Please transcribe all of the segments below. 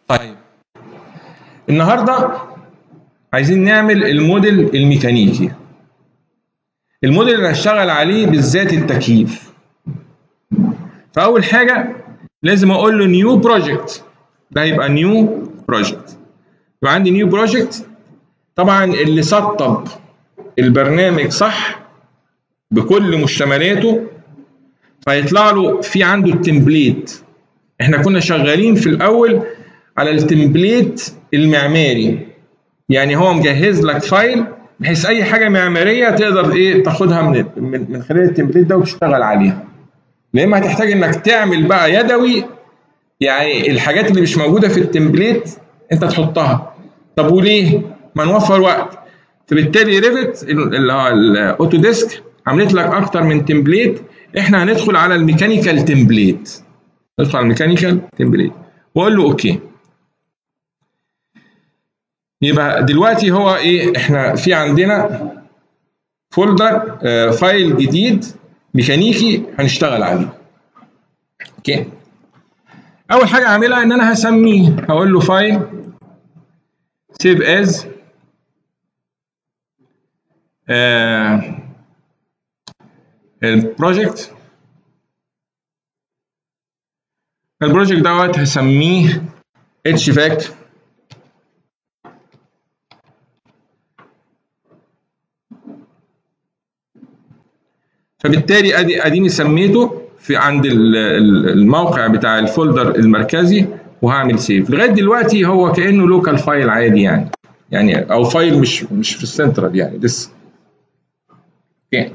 طيب النهارده عايزين نعمل الموديل الميكانيكي الموديل اللي هشتغل عليه بالذات التكييف فاول حاجه لازم اقول له نيو بروجكت ده هيبقى نيو بروجكت يبقى عندي نيو بروجكت طبعا اللي سطب البرنامج صح بكل مشتملاته فيطلع له في عنده التمبليت احنا كنا شغالين في الاول على التمبليت المعماري يعني هو مجهز لك فايل بحيث اي حاجه معماريه تقدر ايه تاخدها من من, من خلال التمبليت ده وتشتغل عليها يا اما هتحتاج انك تعمل بقى يدوي يعني الحاجات اللي مش موجوده في التمبليت انت تحطها طب وليه ما نوفر وقت فبالتالي ريفت اللي هو الاوتو ديسك عملت لك اكتر من تمبليت احنا هندخل على الميكانيكال تمبليت ندخل على الميكانيكال تمبليت واقول له اوكي يبقى دلوقتي هو ايه احنا في عندنا فولدر آه فايل جديد ميكانيكي هنشتغل عليه اوكي اول حاجه اعملها ان انا هسميه هقول له فايل سيف از البروجكت البروجكت دوت هسميه اتش فاك فبالتالي ادي اديني سميته في عند الموقع بتاع الفولدر المركزي وهعمل سيف لغايه دلوقتي هو كانه لوكال فايل عادي يعني يعني او فايل مش مش في السنترال يعني لسه اوكي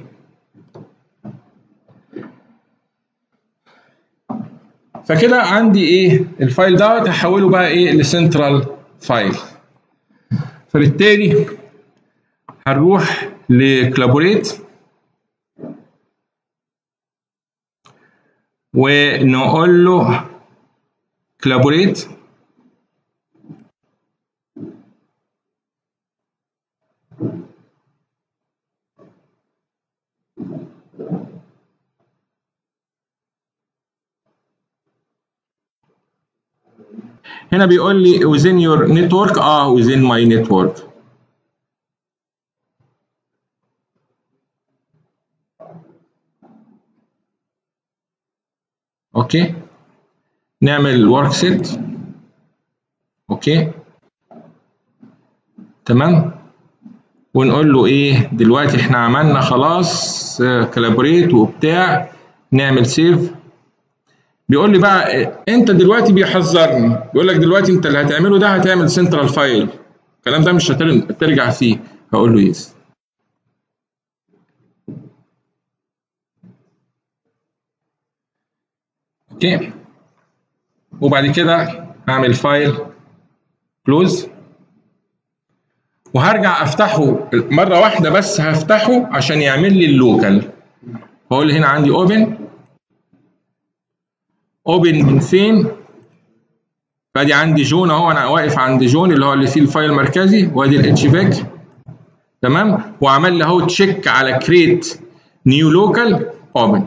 فكده عندي ايه الفايل دوت هحوله بقى ايه لسنترال فايل فبالتالي هنروح لكلابوريت ونقول له كلابوريت هنا بيقول لي within your network اه within my network اوكي نعمل ورك سيت اوكي تمام ونقول له ايه دلوقتي احنا عملنا خلاص كلابوريت وبتاع نعمل سيف بيقول لي بقى انت دلوقتي بيحذرني بيقول لك دلوقتي انت اللي هتعمله ده هتعمل سنترال فايل الكلام ده مش هترجع فيه هقول له يس اوكي وبعد كده اعمل فايل كلوز وهرجع افتحه مره واحده بس هفتحه عشان يعمل لي اللوكال بقول هنا عندي اوبن اوبن من فين فادي عندي جون اهو انا واقف عند جون اللي هو اللي فيه الفايل المركزي وادي الاتش باك تمام وعمل لي اهو تشيك على كريت نيو لوكال اوبن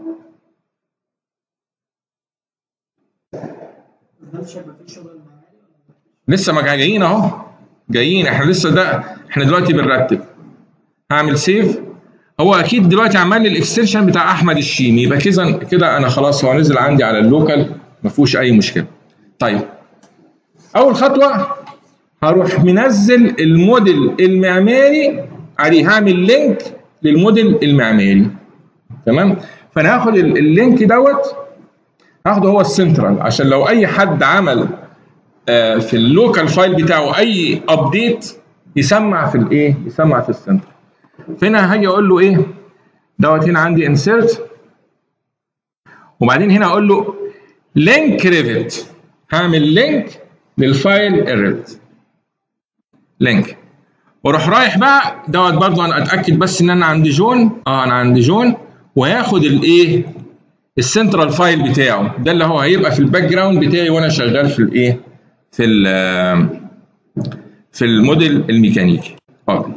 لسه ما جايين اهو جايين احنا لسه ده احنا دلوقتي بنرتب هعمل سيف هو اكيد دلوقتي عمل لي الاكستنشن بتاع احمد الشيمي يبقى كده كده انا خلاص هو نزل عندي على اللوكال ما فيهوش اي مشكله طيب اول خطوه هروح منزل الموديل المعماري عليه هعمل لينك للموديل المعماري تمام فانا هاخد اللينك دوت هاخده هو السنترال عشان لو اي حد عمل في اللوكال فايل بتاعه اي ابديت يسمع في الايه يسمع في السنترال فهنا هاجي اقول له ايه دوت هنا عندي انسيرت وبعدين هنا اقول له لينك ريفت هعمل لينك للفايل الريفت لينك واروح رايح بقى دوت برضه انا اتاكد بس ان انا عندي جون اه انا عندي جون وهاخد الايه السنترال فايل بتاعه ده اللي هو هيبقى في الباك جراوند بتاعي وانا شغال في الايه في ال في الموديل الميكانيكي اه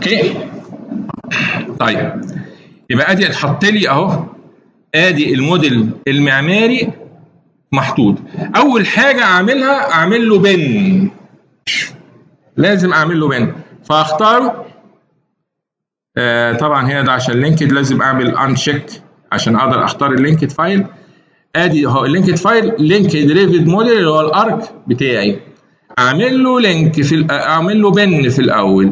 اوكي طيب يبقى ادي اتحط لي اهو ادي الموديل المعماري محطوط اول حاجه اعملها اعمل له بن لازم اعمل له بن فاختاره آه طبعا هنا ده عشان لينكد لازم اعمل انشيك عشان اقدر اختار اللينكد فايل ادي اهو اللينكد فايل لينكد ريفيد موديل اللي هو الارك بتاعي اعمل له لينك في اعمل له بن في الاول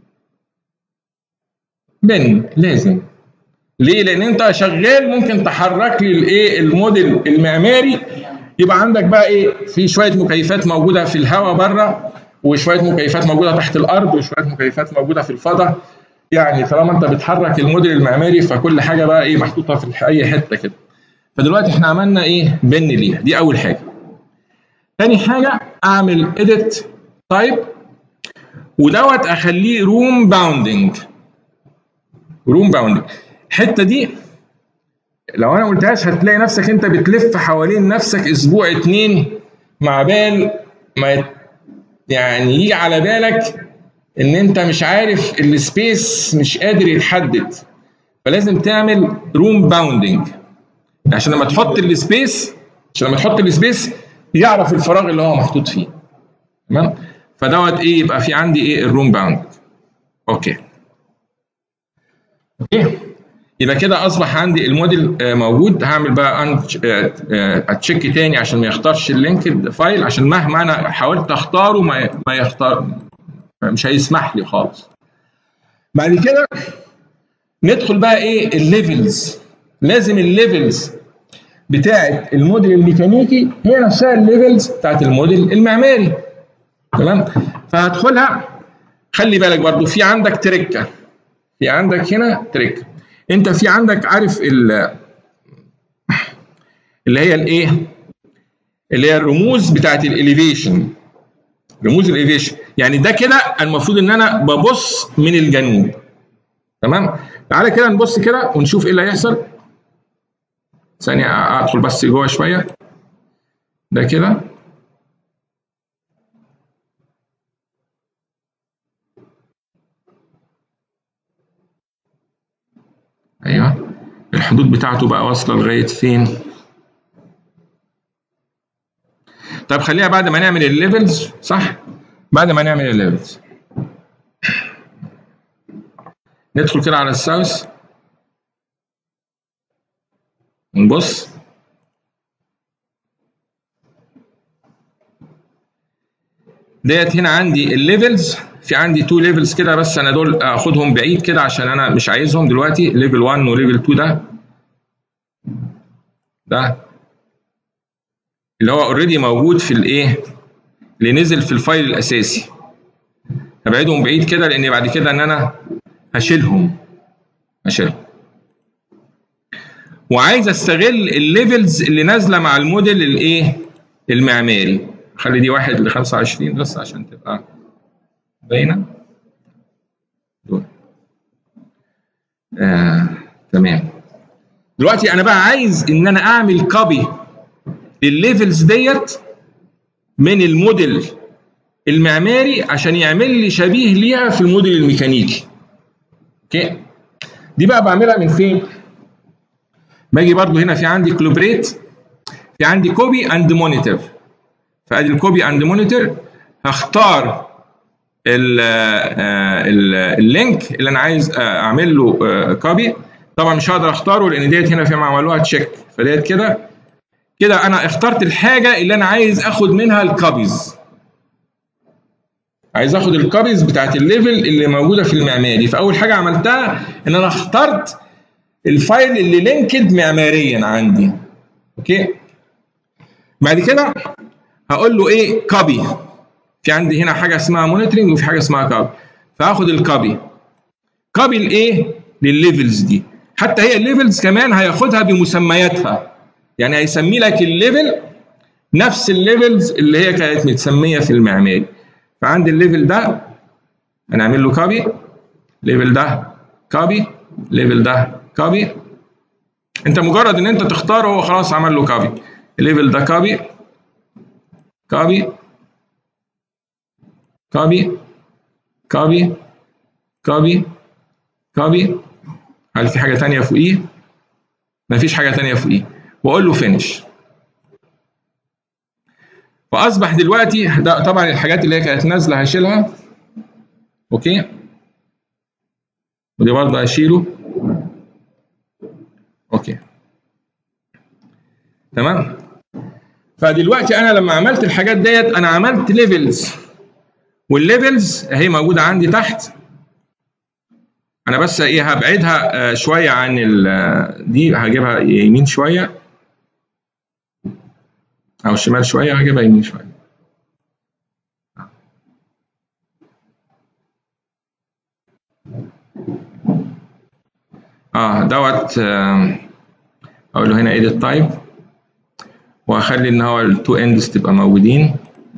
بن لازم ليه؟ لان انت شغال ممكن تحرك لي الايه الموديل المعماري يبقى عندك بقى ايه في شويه مكيفات موجوده في الهواء بره وشويه مكيفات موجوده تحت الارض وشويه مكيفات موجوده في الفضاء يعني طالما انت بتحرك الموديل المعماري فكل حاجه بقى ايه محطوطه في اي حته كده فدلوقتي احنا عملنا ايه بن ليها دي اول حاجه تاني حاجه اعمل edit تايب ودوت اخليه روم باوندنج روم باوندنج الحته دي لو انا قلتهاش هتلاقي نفسك انت بتلف حوالين نفسك اسبوع اتنين مع بال ما يعني يجي على بالك ان انت مش عارف السبيس مش قادر يتحدد فلازم تعمل روم باوندنج عشان لما تحط السبيس عشان لما تحط السبيس يعرف الفراغ اللي هو محطوط فيه تمام فدوت ايه يبقى في عندي ايه الروم باوند اوكي اوكي يبقى كده اصبح عندي الموديل موجود هعمل بقى اتشيك تاني عشان ما يختارش اللينكد فايل عشان مهما انا حاولت اختاره ما ما يختار مش هيسمح لي خالص بعد كده ندخل بقى ايه الليفلز لازم الليفلز بتاعه الموديل الميكانيكي هي نفسها الليفلز بتاعه الموديل المعماري تمام فهدخلها خلي بالك برضو في عندك تركه في عندك هنا تركه انت في عندك عارف ال اللي هي الايه اللي هي الرموز بتاعت الاليفيشن رموز الاليفيشن يعني ده كده المفروض ان انا ببص من الجنوب تمام تعالى كده نبص كده ونشوف ايه اللي هيحصل ثانيه ادخل بس جوه شويه ده كده ايوه الحدود بتاعته بقى واصله لغايه فين طب خليها بعد ما نعمل الليفلز صح بعد ما نعمل الليفلز ندخل كده على الساوث ونبص ديت هنا عندي الليفلز في عندي تو ليفلز كده بس انا دول اخدهم بعيد كده عشان انا مش عايزهم دلوقتي ليفل 1 وليفل 2 ده ده اللي هو اوريدي موجود في الايه اللي نزل في الفايل الاساسي هبعدهم بعيد كده لان بعد كده ان انا هشيلهم هشيلهم وعايز استغل الليفلز اللي نازله مع الموديل الايه المعماري خلي دي واحد ل 25 بس عشان تبقى باينه دول آه، تمام دلوقتي انا بقى عايز ان انا اعمل كوبي للليفلز ديت من الموديل المعماري عشان يعمل لي شبيه ليها في الموديل الميكانيكي اوكي دي بقى بعملها من فين باجي برضو هنا في عندي كلوبريت في عندي كوبي اند مونيتور فادي الكوبي اند مونيتور هختار ال ال اللينك اللي انا عايز اعمل له كوبي طبعا مش هقدر اختاره لان ديت هنا فيهم عملوها تشيك فديت كده كده انا اخترت الحاجه اللي انا عايز اخد منها الكوبيز عايز اخد الكوبيز بتاعت الليفل اللي موجوده في المعماري فاول حاجه عملتها ان انا اخترت الفايل اللي لينكد معماريا عندي اوكي بعد كده هقول له ايه كوبي في عندي هنا حاجه اسمها مونيتورنج وفي حاجه اسمها كوبي فهاخد الكوبي كوبي لايه للليفلز دي حتى هي الليفلز كمان هياخدها بمسمياتها يعني هيسمي لك الليفل نفس الليفلز اللي هي كانت متسميه في المعماري فعندي الليفل ده هنعمل له كوبي الليفل ده كوبي الليفل ده كوبي انت مجرد ان انت تختاره هو خلاص عمل له كوبي الليفل ده كوبي كوبي كوبي كوبي كوبي كوبي هل في حاجه ثانيه فوقيه مفيش حاجه ثانيه فوقيه واقول له فينش فاصبح دلوقتي ده طبعا الحاجات اللي هي كانت نازله هشيلها اوكي ودي برضه هشيله اوكي تمام فدلوقتي انا لما عملت الحاجات ديت انا عملت ليفلز والليفلز اهي موجوده عندي تحت انا بس ايه هبعدها شويه عن دي هجيبها يمين شويه او شمال شويه هجيبها يمين شويه اه دوت آه اقول له هنا edit type واخلي ان هو التو اندز تبقى موجودين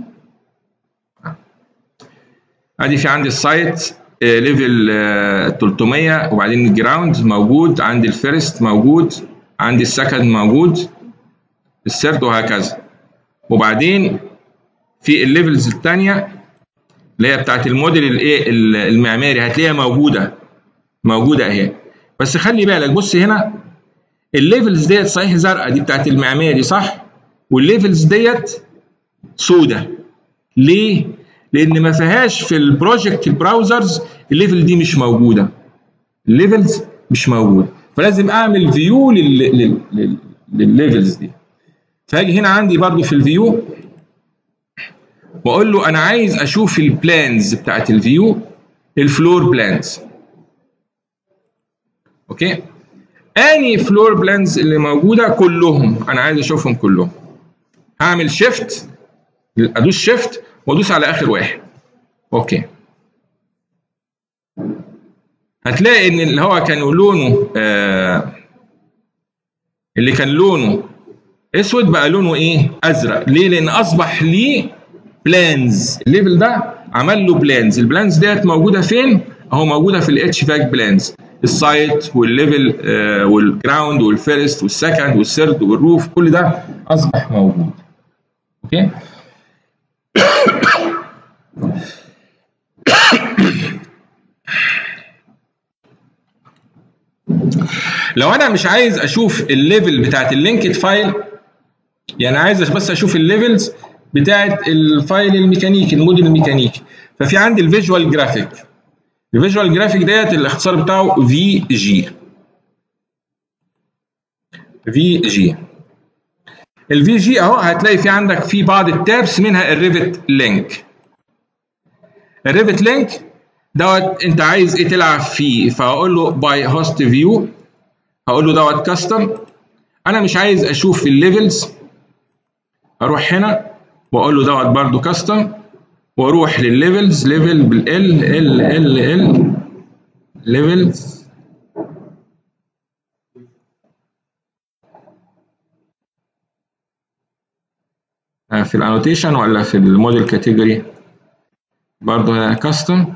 ادي في عندي السايت ليفل 300 وبعدين الجراوند موجود عندي الفيرست موجود عندي السكند موجود السيرد وهكذا وبعدين في الليفلز الثانيه اللي هي بتاعت الموديل الايه المعماري هتلاقيها موجوده موجوده اهي بس خلي بالك بص هنا الليفلز ديت صحيح زرقاء دي بتاعت المعماري صح والليفلز ديت سودة ليه لان ما فيهاش في البروجكت البراوزرز الليفل دي مش موجوده الليفلز مش موجوده فلازم اعمل فيو للليفلز دي فاجي هنا عندي برضو في الفيو واقول له انا عايز اشوف البلانز بتاعت الفيو الفلور بلانز اوكي اني فلور بلانز اللي موجوده كلهم انا عايز اشوفهم كلهم هعمل شيفت ادوس شيفت وادوس على اخر واحد اوكي هتلاقي ان اللي هو كان لونه آه اللي كان لونه اسود بقى لونه ايه ازرق ليه لان اصبح ليه بلانز الليفل ده عمل له بلانز البلانز ديت موجوده فين اهو موجوده في الاتش فاك بلانز السايت والليفل آه والجراوند والفيرست والسكند والثيرد والروف كل ده اصبح موجود اوكي لو انا مش عايز اشوف الليفل بتاعت اللينكد فايل يعني عايز بس اشوف الليفلز بتاعت الفايل الميكانيكي الموديل الميكانيكي ففي عندي الفيجوال جرافيك الفيجوال جرافيك ديت الاختصار بتاعه في جي في جي الفي جي اهو هتلاقي في عندك في بعض التابس منها الريفت لينك الريفت لينك دوت انت عايز ايه تلعب فيه فهقول له باي هوست فيو هقول له دوت كاستم انا مش عايز اشوف الليفلز اروح هنا واقول له دوت برده كاستم واروح للليفلز ليفل بالال ال ال ال ليفلز في الانوتيشن ولا في الموديل كاتيجوري برضه هنا كاستم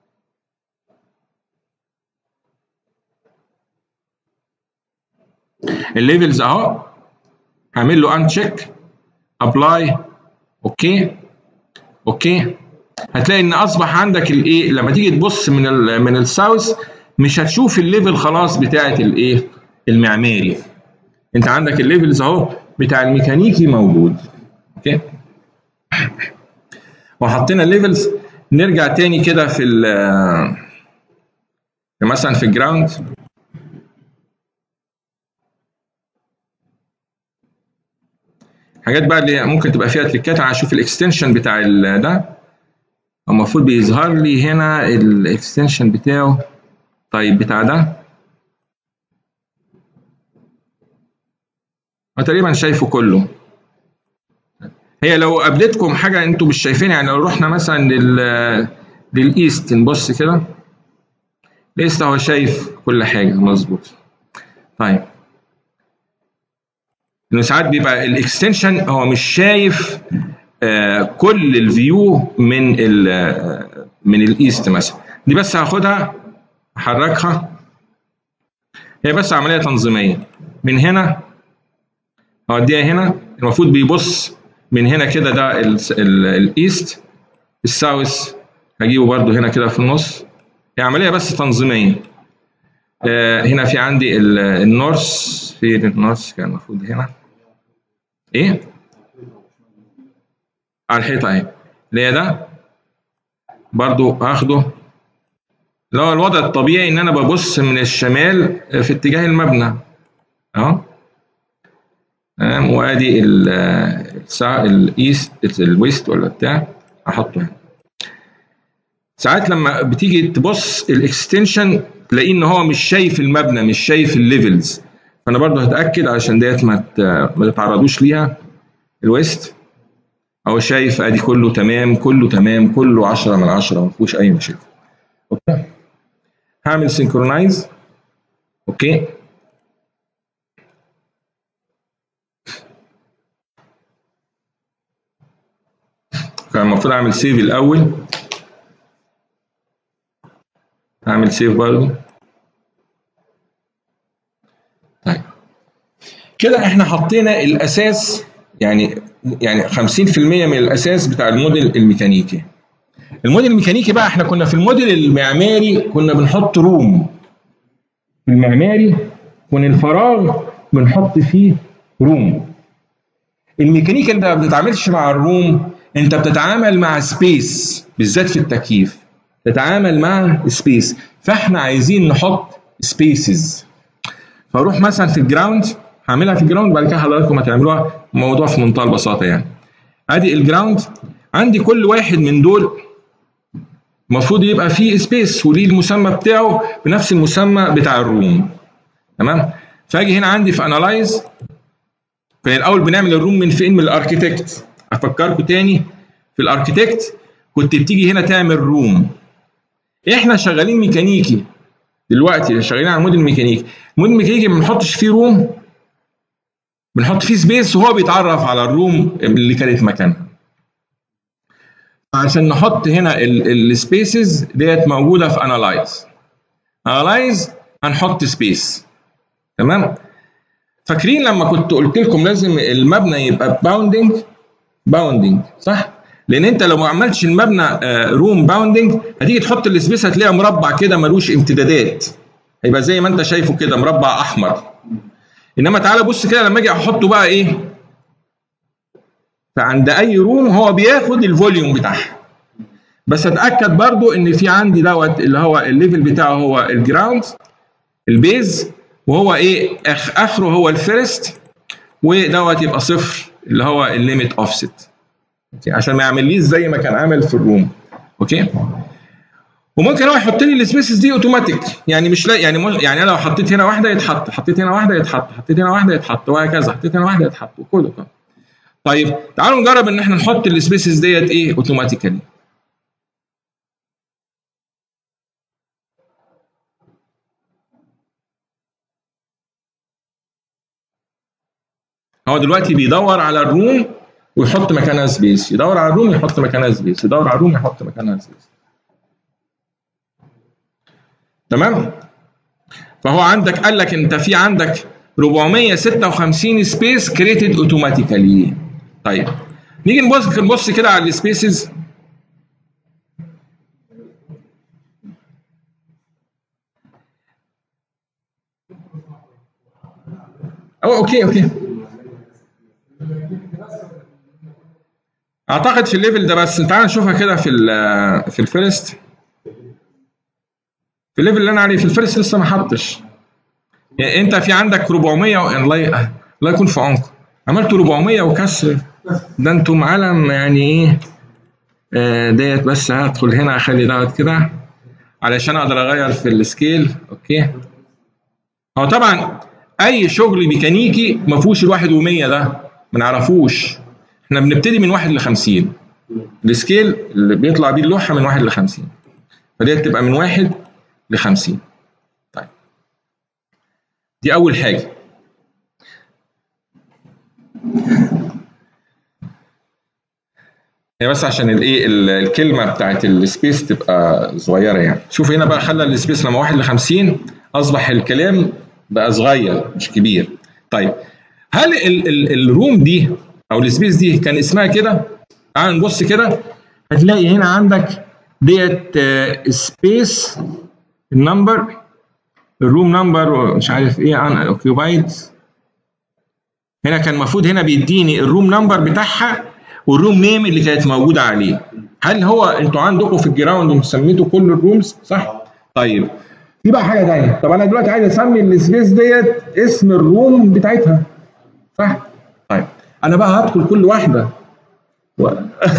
الليفلز اهو هعمل له ان تشيك ابلاي اوكي اوكي هتلاقي ان اصبح عندك الايه لما تيجي تبص من ال من الساوث مش هتشوف الليفل خلاص بتاعه الايه المعماري انت عندك الليفلز اهو بتاع الميكانيكي موجود اوكي وحطينا الليفلز نرجع تاني كده في ال مثلا في الجراوند حاجات بقى اللي ممكن تبقى فيها تريكات انا اشوف الاكستنشن بتاع ده المفروض بيظهر لي هنا الاكستنشن بتاعه طيب بتاع ده تقريبا شايفه كله هي لو قابلتكم حاجه انتوا مش شايفينها يعني لو رحنا مثلا لل للايست نبص كده الايست هو شايف كل حاجه مظبوط طيب انه ساعات بيبقى الاكستنشن هو مش شايف آه كل الفيو من ال من الايست مثلا دي بس هاخدها احركها هي بس عمليه تنظيميه من هنا اوديها هنا المفروض بيبص من هنا كده ده الايست الساوث هجيبه برده هنا كده في النص هي عمليه بس تنظيميه آه هنا في عندي ال- النورس في النورس كان المفروض هنا ايه على الحيطه اهي اللي هي ده برضو هاخده اللي هو الوضع الطبيعي ان انا ببص من الشمال في اتجاه المبنى اهو تمام وادي ال- الساعه الايست الويست ولا بتاع احطه هنا ساعات لما بتيجي تبص الاكستنشن تلاقيه ان هو مش شايف المبنى مش شايف الليفلز فانا برضو هتاكد علشان ديت ما ت- ما تتعرضوش ليها الويست هو شايف ادي كله تمام كله تمام كله 10 من 10 ما فيهوش اي مشاكل اوكي هعمل سينكرونايز اوكي كان المفروض اعمل سيف الاول هعمل سيف برضه طيب كده احنا حطينا الاساس يعني يعني 50% من الاساس بتاع الموديل الميكانيكي الموديل الميكانيكي بقى احنا كنا في الموديل المعماري كنا بنحط روم في المعماري كون الفراغ بنحط فيه روم الميكانيكا انت ما بتتعاملش مع الروم انت بتتعامل مع سبيس بالذات في التكييف تتعامل مع سبيس فاحنا عايزين نحط سبيسز فاروح مثلا في الجراوند هعملها في الجراوند بعد كده حضراتكم هتعملوها موضوع في منتهى البساطه يعني ادي الجراوند عندي كل واحد من دول المفروض يبقى فيه سبيس وليه المسمى بتاعه بنفس المسمى بتاع الروم تمام فاجي هنا عندي في انالايز كان الاول بنعمل الروم من فين من الاركيتكت افكركم تاني في الاركيتكت كنت بتيجي هنا تعمل روم احنا شغالين ميكانيكي دلوقتي شغالين على موديل ميكانيكي الموديل الميكانيكي ما بنحطش فيه روم بنحط فيه سبيس وهو بيتعرف على الروم اللي كانت مكانها عشان نحط هنا السبيسز ديت موجوده في انالايز انالايز هنحط سبيس تمام فاكرين لما كنت قلت لكم لازم المبنى يبقى باوندنج باوندنج صح لان انت لو ما عملتش المبنى روم باوندنج هتيجي تحط السبيس هتلاقيها مربع كده ملوش امتدادات هيبقى زي ما انت شايفه كده مربع احمر انما تعالى بص كده لما اجي احطه بقى ايه فعند اي روم هو بياخد الفوليوم بتاعها بس اتاكد برضو ان في عندي دوت اللي هو الليفل بتاعه هو الجراوند البيز وهو ايه أخ اخره هو الفيرست ودوت يبقى صفر اللي هو الليميت اوفست عشان ما يعمليش زي ما كان عامل في الروم اوكي وممكن هو يحط لي السبيسز دي اوتوماتيك يعني مش لا يعني مش يعني انا لو حطيت هنا واحده يتحط حطيت هنا واحده يتحط حطيت هنا واحده يتحط وهكذا حطيت هنا واحده يتحط وكله كده طيب تعالوا نجرب ان احنا نحط السبيسز ديت ايه اوتوماتيكالي هو دلوقتي بيدور على الروم ويحط مكانها سبيس يدور على الروم يحط مكانها سبيس يدور على الروم يحط مكانها سبيس تمام فهو عندك قال لك انت في عندك 456 سبيس كريتد اوتوماتيكالي طيب نيجي نبص نبص كده على السبيسز أو اوكي اوكي اعتقد في الليفل ده بس تعال نشوفها كده في ال في الفيرست في الليفل اللي انا عليه في الفيرست لسه ما حطش يعني انت في عندك 400 و... الله ي... الله يكون في عمق عملت 400 وكسر ده انتم علم يعني ايه آه ديت بس هدخل هنا اخلي دوت كده علشان اقدر اغير في السكيل اوكي هو طبعا اي شغل ميكانيكي ما فيهوش الواحد و100 ده ما نعرفوش احنا بنبتدي من 1 ل 50 السكيل اللي بيطلع بيه اللوحه من 1 ل 50 فديت تبقى من 1 ل 50 طيب دي اول حاجه هي بس عشان الايه الكلمه بتاعت السبيس تبقى صغيره يعني شوف هنا بقى خلى السبيس لما 1 ل 50 اصبح الكلام بقى صغير مش كبير طيب هل ال ال الروم دي او السبيس دي كان اسمها كده تعال نبص كده هتلاقي هنا عندك ديت سبيس النمبر الروم نمبر مش عارف ايه ان اوكيوبايد هنا كان المفروض هنا بيديني الروم نمبر بتاعها والروم نيم اللي كانت موجوده عليه هل هو انتوا عندكم في الجراوند سميتوا كل الرومز صح طيب في بقى حاجه ثانيه طب انا دلوقتي عايز اسمي السبيس ديت اسم الروم بتاعتها صح طيب انا بقى هدخل كل واحده و...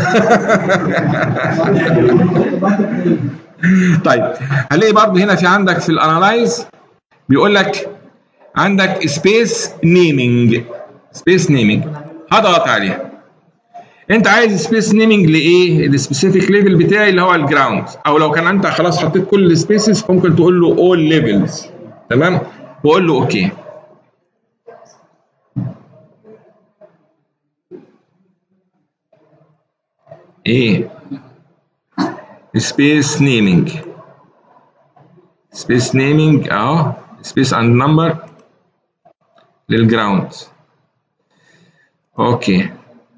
طيب هلاقي برضو هنا في عندك في الانالايز بيقول لك عندك سبيس نيمينج سبيس نيمينج هضغط عليها انت عايز سبيس نيمينج لايه السبيسيفيك ليفل بتاعي اللي هو الجراوند او لو كان انت خلاص حطيت كل السبيسز ممكن تقول له اول ليفلز تمام واقول له اوكي ايه سبيس نيمينج سبيس نيمينج اهو سبيس اند نمبر للجراوند اوكي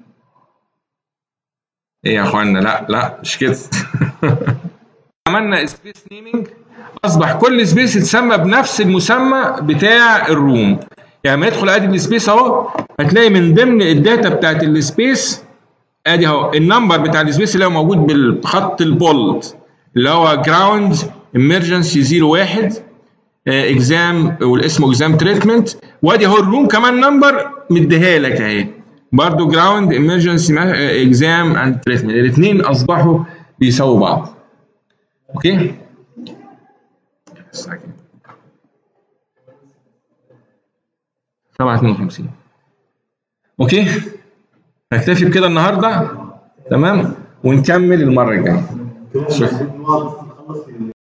ايه يا اخوانا لا لا مش كده عملنا سبيس نيمينج اصبح كل سبيس يتسمى بنفس المسمى بتاع الروم يعني لما يدخل ادي السبيس اهو هتلاقي من ضمن الداتا بتاعت السبيس ادي اهو النمبر بتاع السبيس اللي هو موجود بالخط البولد اللي هو جراوند امرجنسي 01 اكزام والاسم اكزام تريتمنت وادي اهو الروم كمان نمبر مديها لك اهي برضه جراوند امرجنسي اكزام اند تريتمنت الاثنين اصبحوا بيساووا بعض اوكي سبعة اتنين وخمسين اوكي هكتفي بكده النهارده تمام ونكمل المره الجايه شكرا